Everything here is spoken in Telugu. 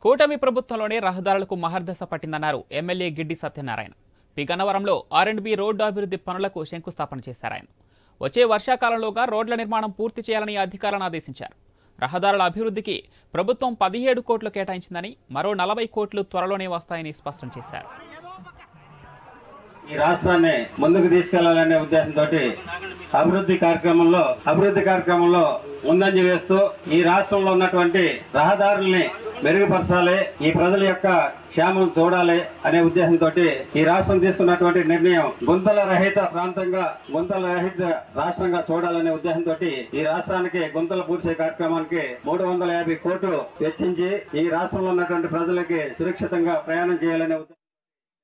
కూటమి ప్రభుత్వంలోనే రహదారులకు మహర్దశ పట్టిందన్నారు ఎమ్మెల్యే గిడ్డి సత్యనారాయణ పి గన్నవరంలో ఆర్ అండ్ బి రోడ్డు అభివృద్ధి పనులకు శంకుస్థాపన చేశారు ఆయన వచ్చే వర్షాకాలంలోగా రోడ్ల నిర్మాణం పూర్తి చేయాలని అధికారులను ఆదేశించారు రహదారుల అభివృద్ధికి ప్రభుత్వం పదిహేడు కోట్లు కేటాయించిందని మరో నలభై కోట్లు త్వరలోనే వస్తాయని స్పష్టం చేశారు ఈ రాష్ట్రాన్ని ముందుకు తీసుకెళ్లాలనే ఉద్దేశంతో అభివృద్ధి కార్యక్రమంలో అభివృద్ధి కార్యక్రమంలో ముందంజ వేస్తూ ఈ రాష్ట్రంలో ఉన్నటువంటి రహదారుల్ని మెరుగుపరచాలి ఈ ప్రజల యొక్క క్షేమం చూడాలి అనే ఉద్దేశంతో ఈ రాష్ట్రం తీసుకున్నటువంటి నిర్ణయం గుంతల రహిత ప్రాంతంగా గుంతల రహిత రాష్ట్రంగా చూడాలనే ఉద్దేశంతో ఈ రాష్ట్రానికి గుంతలు పూడ్చే కార్యక్రమానికి మూడు వందల యాభై కోట్లు వెచ్చించి ఈ రాష్ట్రంలో ఉన్నటువంటి ప్రజలకి సురక్షితంగా ప్రయాణం చేయాలనే ఉద్దేశం